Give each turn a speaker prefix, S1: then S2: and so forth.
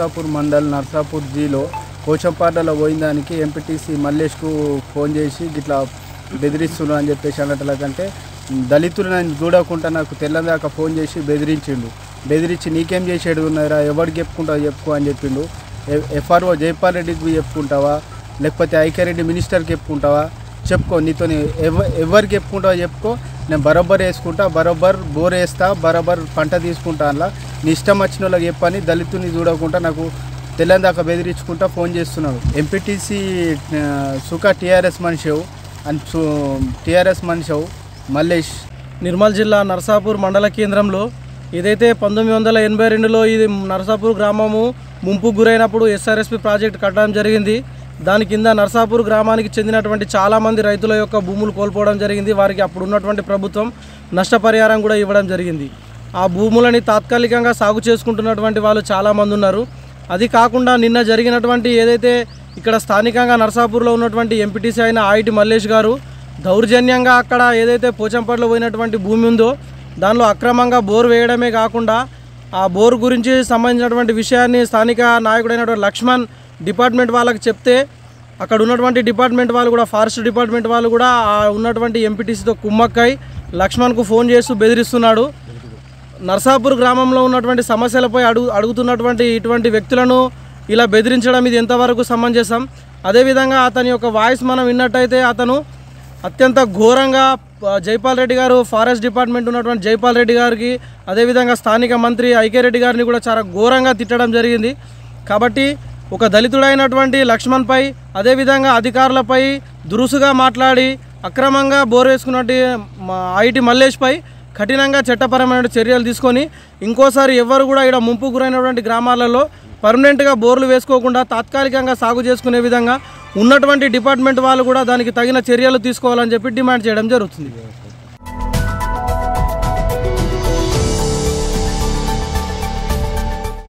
S1: నర్సాపూర్ మండల్ నర్సాపూర్ జీలో పోచంపాటలో పోయిన దానికి MPTC మల్లేష్కు phone చేసి ఇట్లా బెదిరిస్తున్నా అని చెప్పేసి అన్నట్లకంటే దళితులు నన్ను చూడకుండా నాకు తెల్లదాకా ఫోన్ చేసి బెదిరించిండు బెదిరించి నీకేం చేసేది ఉన్నారా ఎవరికి చెప్పుకుంటావు చెప్పుకో అని చెప్పిండు ఎ- ఎఫ్ఆర్ఓ జైపాల్ రెడ్డికి చెప్పుకుంటావా లేకపోతే ఐక్యరెడ్డి మినిస్టర్కి చెప్పుకుంటావా చెప్పుకో నీతో ఎవ ఎవరికి చెప్పుకుంటావో చెప్పుకో నేను బరోబర్ వేసుకుంటా బరోబర్ బోర్ వేస్తా బరోబర్ పంట తీసుకుంటా అలా నీ ఇష్టం వచ్చిన వాళ్ళకి చెప్పని దళితుని చూడకుండా నాకు తెల్లని దాకా బెదిరించుకుంటా ఫోన్ చేస్తున్నాడు ఎంపీటీసీ సుఖ టీఆర్ఎస్ మనిషివు అండ్ టీఆర్ఎస్ మనిషివు మల్లేష్
S2: నిర్మల్ జిల్లా నర్సాపూర్ మండల కేంద్రంలో ఏదైతే పంతొమ్మిది వందల ఎనభై రెండులో ఇది నర్సాపూర్ గ్రామము ముంపుకు గురైనప్పుడు ఎస్ఆర్ఎస్పి ప్రాజెక్ట్ కట్టడం జరిగింది దాని కింద నర్సాపూర్ గ్రామానికి చెందినటువంటి చాలామంది రైతుల యొక్క భూములు కోల్పోవడం జరిగింది వారికి అప్పుడు ఉన్నటువంటి ప్రభుత్వం నష్టపరిహారం కూడా ఇవ్వడం జరిగింది ఆ భూములని తాత్కాలికంగా సాగు చేసుకుంటున్నటువంటి వాళ్ళు చాలామంది ఉన్నారు అది కాకుండా నిన్న జరిగినటువంటి ఏదైతే ఇక్కడ స్థానికంగా నర్సాపూర్లో ఉన్నటువంటి ఎంపీటీసీ అయిన ఆయిటి మల్లేష్ గారు దౌర్జన్యంగా అక్కడ ఏదైతే పోచంపట్లో పోయినటువంటి భూమి ఉందో దానిలో అక్రమంగా బోర్ వేయడమే కాకుండా ఆ బోర్ గురించి సంబంధించినటువంటి విషయాన్ని స్థానిక నాయకుడైనటువంటి లక్ష్మణ్ డిపార్ట్మెంట్ వాళ్ళకి చెప్తే అక్కడ ఉన్నటువంటి డిపార్ట్మెంట్ వాళ్ళు కూడా ఫారెస్ట్ డిపార్ట్మెంట్ వాళ్ళు కూడా ఆ ఉన్నటువంటి ఎంపీటీసీతో కుమ్మక్కై లక్ష్మణ్కు ఫోన్ చేస్తూ బెదిరిస్తున్నాడు నర్సాపూర్ గ్రామంలో ఉన్నటువంటి సమస్యలపై అడుగు అడుగుతున్నటువంటి ఇటువంటి వ్యక్తులను ఇలా బెదిరించడం ఇది ఎంతవరకు సమంజసం అదేవిధంగా అతని యొక్క వాయిస్ మనం విన్నట్టయితే అతను అత్యంత ఘోరంగా ఆ, జైపాల్ రెడ్డి గారు ఫారెస్ట్ డిపార్ట్మెంట్ ఉన్నటువంటి జైపాల్ రెడ్డి గారికి అదేవిధంగా స్థానిక మంత్రి ఐకే రెడ్డి గారిని కూడా చాలా ఘోరంగా తిట్టడం జరిగింది కాబట్టి ఒక దళితుడైనటువంటి లక్ష్మణ్పై అదేవిధంగా అధికారులపై దురుసుగా మాట్లాడి అక్రమంగా బోర్ వేసుకున్నట్టు మా ఐటి మల్లేష్పై కఠినంగా చట్టపరమైన చర్యలు తీసుకొని ఇంకోసారి ఎవరు కూడా ఇక్కడ ముంపు గురైనటువంటి గ్రామాలలో పర్మనెంట్గా బోర్లు వేసుకోకుండా తాత్కాలికంగా సాగు చేసుకునే విధంగా ఉన్నటువంటి డిపార్ట్మెంట్ వాళ్ళు కూడా దానికి తగిన చర్యలు తీసుకోవాలని చెప్పి డిమాండ్ చేయడం జరుగుతుంది